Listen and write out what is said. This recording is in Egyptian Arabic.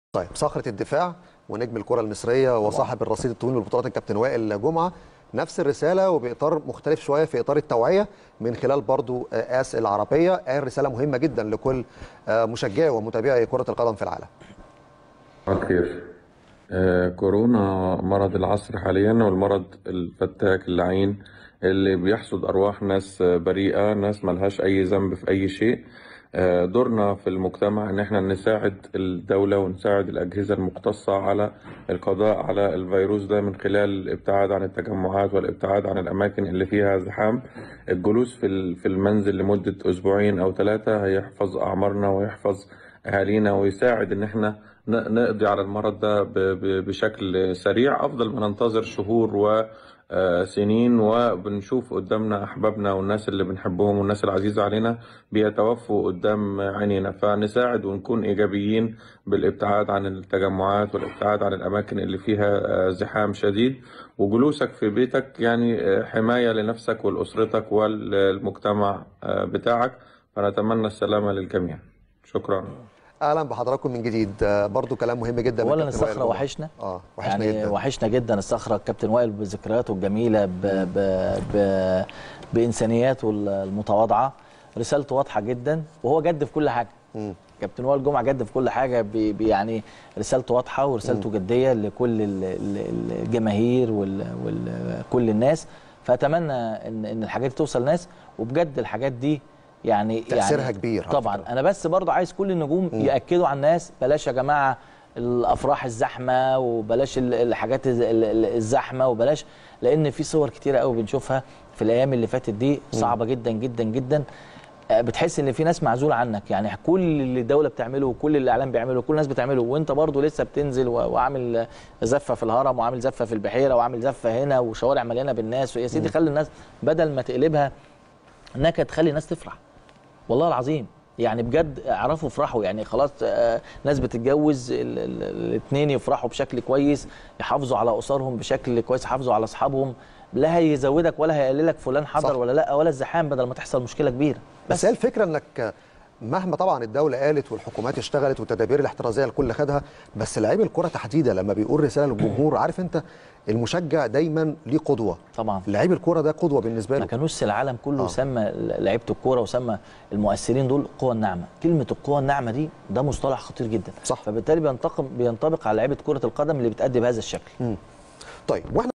طيب صخرة الدفاع ونجم الكرة المصرية وصاحب الرصيد الطويل من البطولات الكابتن وائل جمعة نفس الرسالة وبإطار مختلف شوية في إطار التوعية من خلال برضو آس العربية قال رسالة مهمة جدا لكل مشجعي ومتابعي كرة القدم في العالم الخير آه كورونا مرض العصر حاليا والمرض الفتاك اللعين اللي بيحصد أرواح ناس بريئة ناس ملهاش أي ذنب في أي شيء آه دورنا في المجتمع ان احنا نساعد الدولة ونساعد الأجهزة المختصة على القضاء على الفيروس ده من خلال الابتعاد عن التجمعات والابتعاد عن الأماكن اللي فيها زحام الجلوس في في المنزل لمدة أسبوعين أو ثلاثة هيحفظ أعمارنا ويحفظ أهالينا ويساعد إن احنا نقضي على المرض ده بشكل سريع أفضل ما ننتظر شهور و سنين وبنشوف قدامنا احبابنا والناس اللي بنحبهم والناس العزيزه علينا بيتوفوا قدام عينينا فنساعد ونكون ايجابيين بالابتعاد عن التجمعات والابتعاد عن الاماكن اللي فيها زحام شديد وجلوسك في بيتك يعني حمايه لنفسك ولاسرتك والمجتمع بتاعك فنتمنى السلامه للجميع شكرا اهلا بحضراتكم من جديد برضو كلام مهم جدا اولا الصخره وحشنا اه وحشنا يعني جدا وحشنا جدا الصخره الكابتن وائل بذكرياته الجميله ب ب ب بانسانياته المتواضعه رسالته واضحه جدا وهو جد في كل حاجه مم. كابتن وائل جمعه جد في كل حاجه بي بي يعني رسالته واضحه ورسالته مم. جديه لكل ال- ال- الجماهير وكل الناس فاتمنى ان ان الحاجات دي توصل ناس وبجد الحاجات دي يعني تأثيرها يعني كبير على طبعا فكرة. انا بس برضه عايز كل النجوم مم. ياكدوا على الناس بلاش يا جماعه الافراح الزحمه وبلاش ال- الحاجات الز- ال- ال- الزحمه وبلاش لان في صور كتيره قوي بنشوفها في الايام اللي فاتت دي صعبه جدا جدا جدا آه، بتحس ان في ناس معزوله عنك يعني كل اللي الدوله بتعمله وكل اللي الاعلام بيعمله كل الناس بتعمله وانت برضه لسه بتنزل و- وعامل زفه في الهرم وعامل زفه في البحيره وعامل زفه هنا وشوارع مليانه بالناس يا سيدي خلي الناس بدل ما تقلبها نكد تخلي الناس تفرح والله العظيم يعني بجد اعرفوا افرحوا يعني خلاص آه، ناس بتتجوز الاثنين يفرحوا بشكل كويس يحافظوا على اسرهم بشكل كويس يحافظوا على اصحابهم لا هيزودك ولا هيقللك فلان حضر صح. ولا لا ولا الزحام بدل ما تحصل مشكله كبيره بس هي الفكره انك مهما طبعا الدوله قالت والحكومات اشتغلت والتدابير الاحترازيه الكل خدها بس لعيب الكره تحديدا لما بيقول رساله للجمهور عارف انت المشجع دايما ليه قدوه طبعا لعيب الكره ده قدوه بالنسبه ما له كانوش العالم كله آه. سمى لعيبه الكوره وسمى المؤثرين دول قوى الناعمه كلمه القوى الناعمه دي ده مصطلح خطير جدا صح. فبالتالي بينطبق بينطبق على لعيبه كره القدم اللي بتأدي بهذا الشكل طيب واحنا